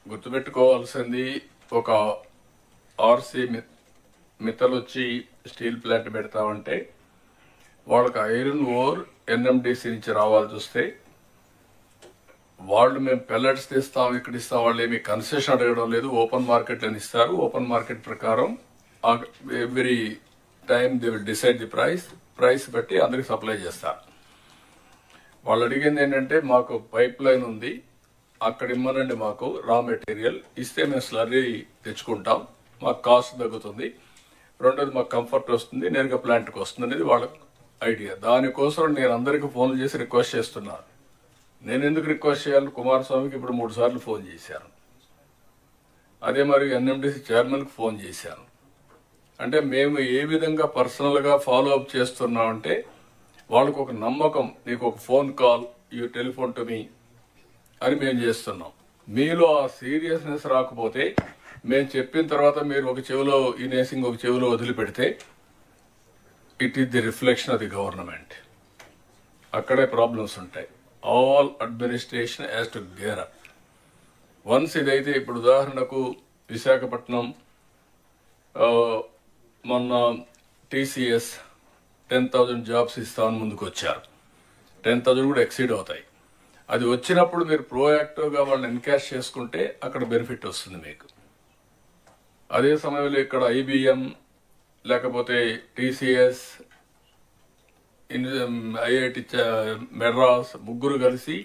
గుర్తుపెట్టుకోవాల్సింది ఒక ఆర్సీ మిత్తలు వచ్చి స్టీల్ ప్లాంట్ పెడతామంటే వాళ్ళకి ఐరన్ ఓర్ ఎన్ఎండిసి నుంచి రావాలి చూస్తే వాళ్ళు మేము పెల్లెట్స్ తీస్తాం ఇక్కడ ఇస్తాం వాళ్ళు ఏమి కన్సెషన్ అడగడం లేదు ఓపెన్ మార్కెట్ అని ఇస్తారు ఓపెన్ మార్కెట్ ప్రకారం every time they will decide the price price బట్టి అందరికి సప్లై చేస్తారు వాళ్ళు అడిగింది ఏంటంటే మాకు పైప్ లైన్ ఉంది అక్కడ ఇమ్మనండి మాకు రా మెటీరియల్ ఇస్తే మేము స్లర్రీ తెచ్చుకుంటాం మాకు కాస్ట్ తగ్గుతుంది రెండోది మాకు కంఫర్ట్ వస్తుంది నేరుగా ప్లాంట్కి వస్తుంది అనేది వాళ్ళ ఐడియా దానికోసం నేను అందరికీ ఫోన్ చేసి రిక్వెస్ట్ చేస్తున్నాను నేను ఎందుకు రిక్వెస్ట్ చేయాలి కుమారస్వామికి ఇప్పుడు మూడు సార్లు ఫోన్ చేశాను అదే మరి ఎన్ఎండిసి చైర్మన్కి ఫోన్ చేశాను అంటే మేము ఏ విధంగా పర్సనల్గా ఫాలో అప్ చేస్తున్నామంటే వాళ్ళకు ఒక నమ్మకం నీకు ఒక phone call you telephone to me అని మేము చేస్తున్నాం మీలో ఆ సీరియస్నెస్ రాకపోతే మేము చెప్పిన తర్వాత మీరు ఒక చెవిలో ఇనేసి ఇంకొక చెవిలో వదిలిపెడితే it is the reflection of the government అక్కడే ప్రాబ్లమ్స్ ఉంటాయి all administration has to gear up once ఇదైతే ఇప్పుడు ఉదాహరణకు విశాఖపట్నం ఆ, మొన్న టీసీఎస్ టెన్ థౌజండ్ జాబ్స్ ఇస్తామని ముందుకు వచ్చారు టెన్ థౌజండ్ కూడా ఎక్సీడ్ అవుతాయి అది వచ్చినప్పుడు మీరు ప్రోయాక్టివ్గా వాళ్ళని ఎన్కాష్ చేసుకుంటే అక్కడ బెనిఫిట్ వస్తుంది మీకు అదే సమయంలో ఇక్కడ ఐబిఎం లేకపోతే టీసీఎస్ ఐఐటి మెడ్రాస్ ముగ్గురు కలిసి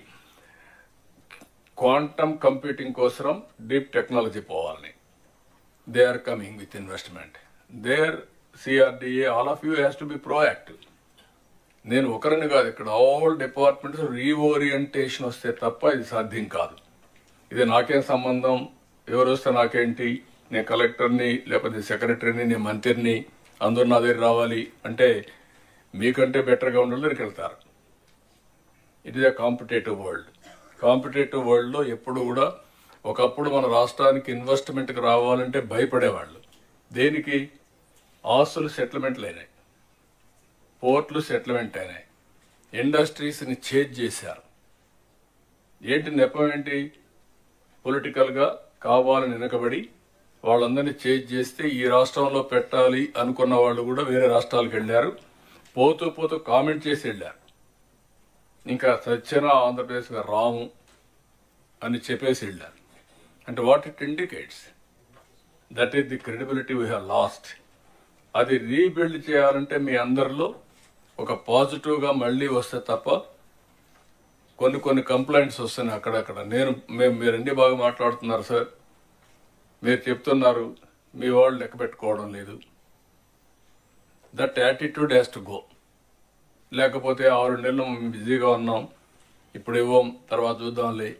క్వాంటమ్ కంప్యూటింగ్ కోసం డీప్ టెక్నాలజీ పోవాలని they are coming with investment there CRDA all of you has to be proactive నేను ఒకరిని కాదు ఇక్కడ ఆల్ డిపార్ట్మెంట్స్ రీఓరియంటేషన్ వస్తే తప్ప ఇది సాధ్యం కాదు ఇది నాకేం సంబంధం ఎవరు వస్తే నాకేంటి నేను కలెక్టర్ని లేకపోతే సెక్రటరీని నేను మంత్రిని అందరూ నా దగ్గర రావాలి అంటే మీకంటే బెటర్గా ఉండాలి దగ్గరికి వెళ్తారు it is a competitive world competitive వరల్డ్లో ఎప్పుడు కూడా ఒకప్పుడు మన రాష్ట్రానికి ఇన్వెస్ట్మెంట్కి రావాలంటే భయపడేవాళ్ళు దేనికి ఆస్తులు సెటిల్మెంట్లు అయినాయి పోర్ట్లు సెటిల్మెంట్ అయినాయి ఇండస్ట్రీస్ని చేజ్ చేశారు ఏంటి నెపం ఏంటి పొలిటికల్గా కావాలని వెనకబడి వాళ్ళందరినీ చేజ్ చేస్తే ఈ రాష్ట్రంలో పెట్టాలి అనుకున్న వాళ్ళు కూడా వేరే రాష్ట్రాలకు వెళ్ళారు పోతూ పోతూ కామెంట్ చేసి వెళ్ళారు ఇంకా సత్యన ఆంధ్రప్రదేశ్గా రాము అని చెప్పేసి వెళ్ళారు అంటే what it indicates that is the credibility we have lost అది రీబిల్డ్ చేయాలంటే మీ అందరిలో ఒక పాజిటివ్గా మళ్ళీ వస్తే తప్ప కొన్ని కొన్ని కంప్లైంట్స్ వస్తున్నాయి అక్కడక్కడ నేను మేము మీరు అన్ని బాగా మాట్లాడుతున్నారు సార్ మీరు చెప్తున్నారు మీ వాళ్ళు లెక్క పెట్టుకోవడం లేదు that attitude has to go లేకపోతే ఆరు నెలలు మేము బిజీగా ఉన్నాం ఇప్పుడు ఇవ్వం తర్వాత చూద్దాంలే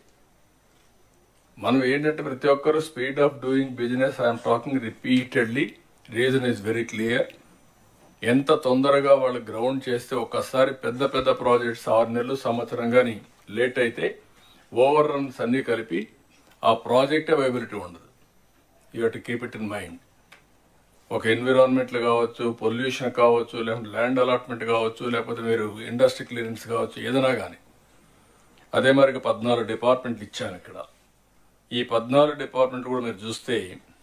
మనం ఏంటంటే ప్రతి ఒక్కరు speed of doing business I'm talking repeatedly reason is very clear ఎంత తొందరగా వాళ్ళు గ్రౌండ్ చేస్తే ఒక్కసారి పెద్ద పెద్ద ప్రాజెక్ట్స్ ఆరు నెలలు సంవత్సరం కానీ లేట్ అయితే ఓవర్ రన్స్ అన్నీ కలిపి ఆ ప్రాజెక్ట్ అవైబిలిటీ ఉండదు you to keep it in mind ఒక ఎన్విరాన్మెంట్లు కావచ్చు పొల్యూషన్ కావచ్చు లేకపోతే ల్యాండ్ అలాట్మెంట్ కావచ్చు లేకపోతే మీరు ఇండస్ట్రీ క్లియరెన్స్ కావచ్చు ఏదైనా కానీ అదే మరికి పద్నాలుగు డిపార్ట్మెంట్లు ఇచ్చాను ఇక్కడ ఈ పద్నాలుగు డిపార్ట్మెంట్ కూడా మీరు చూస్తే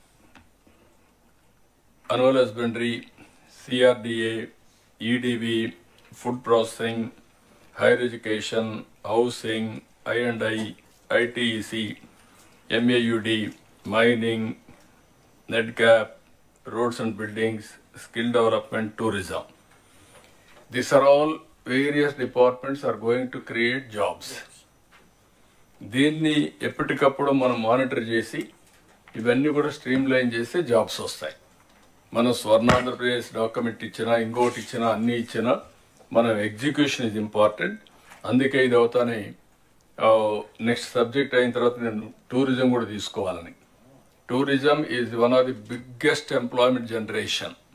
animal husbandry CRDA EDB food processing higher education housing I and I ITEC MAUD mining net cap roads and buildings skill development tourism These are all various departments are going to create jobs. దీన్ని ఎప్పటికప్పుడు మనం monitor చేసి ఇవన్నీ కూడా stream line చేస్తే jobs వస్తాయి మనం స్వర్ణ ఆంధ్రప్రదేశ్ డాక్యుమెంట్ ఇచ్చినా ఇంకోటి ఇచ్చినా అన్ని ఇచ్చినా మనం ఎగ్జిక్యూషన్ ఇస్ ఇంపార్టెంట్ అందుకే ఇది అవుతానే నెక్స్ట్ సబ్జెక్ట్ అయిన తర్వాత నేను టూరిజం కూడా తీసుకోవాలని tourism is one of the biggest employment generation